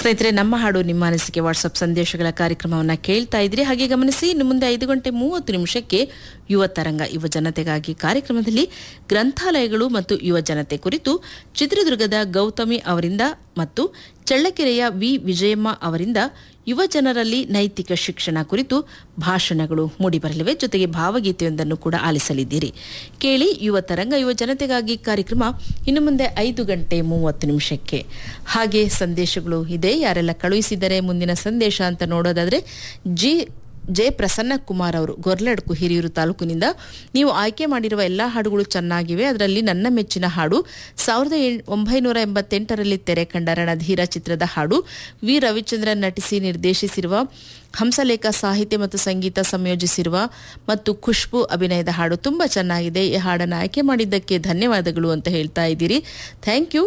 ಸ್ನೇಹಿತರೆ ನಮ್ಮ ಹಾಡು ನಿಮ್ಮ ಅನಿಸಿಕೆ ವಾಟ್ಸಪ್ ಸಂದೇಶಗಳ ಕಾರ್ಯಕ್ರಮವನ್ನು ಕೇಳ್ತಾ ಇದ್ರಿ ಹಾಗೆ ಗಮನಿಸಿ ಇನ್ನು ಮುಂದೆ ಐದು ಗಂಟೆ ಮೂವತ್ತು ನಿಮಿಷಕ್ಕೆ ಯುವ ತರಂಗ ಯುವ ಜನತೆಗಾಗಿ ಕಾರ್ಯಕ್ರಮದಲ್ಲಿ ಗ್ರಂಥಾಲಯಗಳು ಮತ್ತು ಯುವ ಜನತೆ ಕುರಿತು ಚಿತ್ರದುರ್ಗದ ಗೌತಮಿ ಅವರಿಂದ ಮತ್ತು ಚಳ್ಳಕೆರೆಯ ವಿ ವಿಜಯಮ್ಮ ಅವರಿಂದ ಯುವ ಜನರಲ್ಲಿ ನೈತಿಕ ಶಿಕ್ಷಣ ಕುರಿತು ಭಾಷಣಗಳು ಮೂಡಿಬರಲಿವೆ ಜೊತೆಗೆ ಭಾವಗೀತೆಯೊಂದನ್ನು ಕೂಡ ಆಲಿಸಲಿದ್ದೀರಿ ಕೇಳಿ ಯುವ ತರಂಗ ಯುವ ಜನತೆಗಾಗಿ ಕಾರ್ಯಕ್ರಮ ಇನ್ನು ಮುಂದೆ ಐದು ಗಂಟೆ ಮೂವತ್ತು ನಿಮಿಷಕ್ಕೆ ಹಾಗೆ ಸಂದೇಶಗಳು ಇದೆ ಯಾರೆಲ್ಲ ಕಳುಹಿಸಿದರೆ ಮುಂದಿನ ಸಂದೇಶ ಅಂತ ನೋಡೋದಾದ್ರೆ ಜಿ ಜೆ ಪ್ರಸನ್ನ ಕುಮಾರ್ ಅವರು ಗೊರ್ಲಡ್ಕು ಹಿರಿಯೂರು ತಾಲೂಕಿನಿಂದ ನೀವು ಆಯ್ಕೆ ಮಾಡಿರುವ ಎಲ್ಲ ಹಾಡುಗಳು ಚೆನ್ನಾಗಿವೆ ಅದರಲ್ಲಿ ನನ್ನ ಮೆಚ್ಚಿನ ಹಾಡು ಸಾವಿರದ ಏಳ್- ಒಂಬೈನೂರ ಎಂಬತ್ತೆಂಟರಲ್ಲಿ ತೆರೆ ಕಂಡ ರಣಧೀರ ಚಿತ್ರದ ಹಾಡು ವಿ ರವಿಚಂದ್ರನ್ ನಟಿಸಿ ನಿರ್ದೇಶಿಸಿರುವ ಹಂಸಲೇಖ ಸಾಹಿತ್ಯ ಮತ್ತು ಸಂಗೀತ ಸಂಯೋಜಿಸಿರುವ ಮತ್ತು ಖುಷ್ಬು ಅಭಿನಯದ ಹಾಡು ತುಂಬಾ ಚೆನ್ನಾಗಿದೆ ಈ ಹಾಡನ್ನು ಆಯ್ಕೆ ಮಾಡಿದ್ದಕ್ಕೆ ಧನ್ಯವಾದಗಳು ಅಂತ ಹೇಳ್ತಾ ಇದ್ದೀರಿ ಥ್ಯಾಂಕ್ ಯು